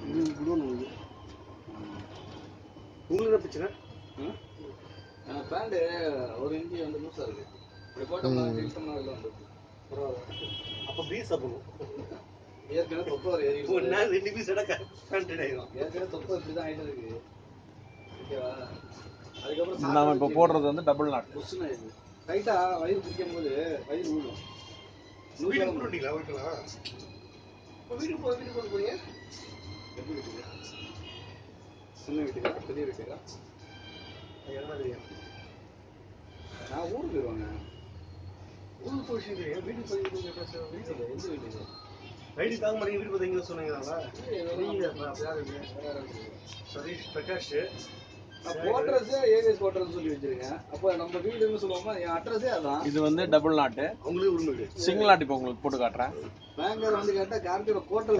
இது குடோன் இது உங்களுக்கு என்ன பிரச்சனை பேண்ட் ஒரு இன்ச்சி வந்து லூஸா இருக்கு இப்படி போட்டோம்னா இழுத்தோம்னா வெளில வந்துருது பரவாயில்ல அப்போ பீஸ் சாப்பிடணும் ஏற்கனவே தொப்பை ஒரு ஏறி ஒரு நாள் ரெண்டு பீஸ் எடுக்க கண்டென்ட் ஆயிடும் ஏற்கனவே தொப்பை இப்படி தான் ஆயிட்டு இருக்கு ஓகேவா அதுக்கப்புறம் நாம இப்போ போடுறது வந்து டபுள் நாட் புஷ்ஷுன்னு ஆயிடுது டைட்டா வயிறு பிடிக்கும் போது வயிறு விழும் வீட்டுக்கு போட்டுட்டீங்களா ஓகேங்களா இப்போ வீட்டுக்கு போ வீட்டுக்கு போட்டு போறீங்க எப்படி வீட்டுக்கு சின்ன வீட்டுக்கா பெரிய வீட்டுக்கா அது என்ன தெரியும் நான் ஊருக்கு போயிடுவாங்க ஊருக்கு போயிட்டு வீட்டுக்கு போய் வீட்டுக்கு பேச வீட்டுக்கு எந்த வீட்டுக்கு ஐடி தாங்க மாட்டீங்க வீட்டுக்கு பார்த்தீங்கன்னு சொன்னீங்களா ஏதோ நீங்க அப்ப அப்ப யாரு இது? Satish Prakash quarters AVS quarters சொல்லி வச்சிருக்கேன் அப்போ நம்ம வீடுன்னு சொல்லுவோமா என் அட்ரஸே அதான் இது வந்து டபுள் நாட்டு அவங்களே உரிமை வீடு சிங்கிள் நாட் இப்போ உங்களுக்கு போட்டு காட்டுறேன் பேங்க்ல வந்து கேட்டா கார்த்தியோட குவார்டர்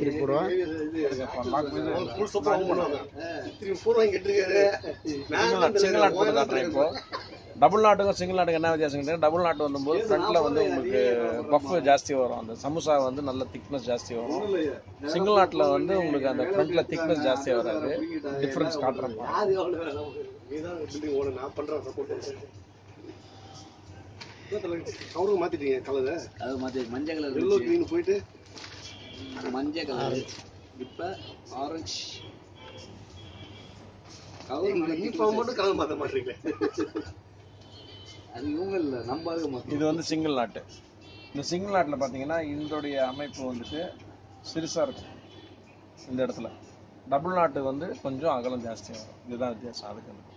ஃபுல் சூப்பர் அவங்க பண்ணுவாங்க திரும்பி ஃபோன் வாங்கி கட்டிருக்காரு சிங்கிள் நாட் சிங்கிள் நாட் போட்டு காட்டுறேன் இப்போ டபுள் நாட்டுக்கும் சிங்கிள் நாட்டுக்கு என்ன வித்தியாசம் கேட்டீங்கன்னா டபுள் நாட் வந்தும்போது ஃப்ரண்ட்ல வந்து உங்களுக்கு பஃப் ஜாஸ்தி வரும் அந்த சமோசா வந்து நல்ல திக்னஸ் ஜாஸ்தி வரும் சிங்கிள் நாட்ல வந்து உங்களுக்கு அந்த ஃப்ரண்ட்ல திக்னஸ் ஜாஸ்தியா வராது டிஃபரன்ஸ் காட்டுறேன் பாருங்க. நீதான் பில்டிங் ஓட நான் பண்றேன் சப்போர்ட் கவருக்கு மாத்திட்டீங்க கலரை அது மஞ்சள் மஞ்சள் கலர் எல்லோ கிரீன் போயிட்டு மஞ்சள் கலர் இப்ப ஆரஞ்சு கவர் யூனிஃபார்ம் மட்டும் கலர் மாத்த மாட்டீங்களே அது இவங்க இல்ல நம்ம ஆளுங்க மொத்தம் இது வந்து சிங்கிள் நாட்டு இந்த சிங்கிள் நாட்டில் பார்த்தீங்கன்னா இதோடைய அமைப்பு வந்துட்டு சிறுசா இருக்கும் இந்த இடத்துல டபுள் நாட்டு வந்து கொஞ்சம் அகலம் ஜாஸ்தியாக வரும் இதுதான் வித்தியாசம் அதுக்கு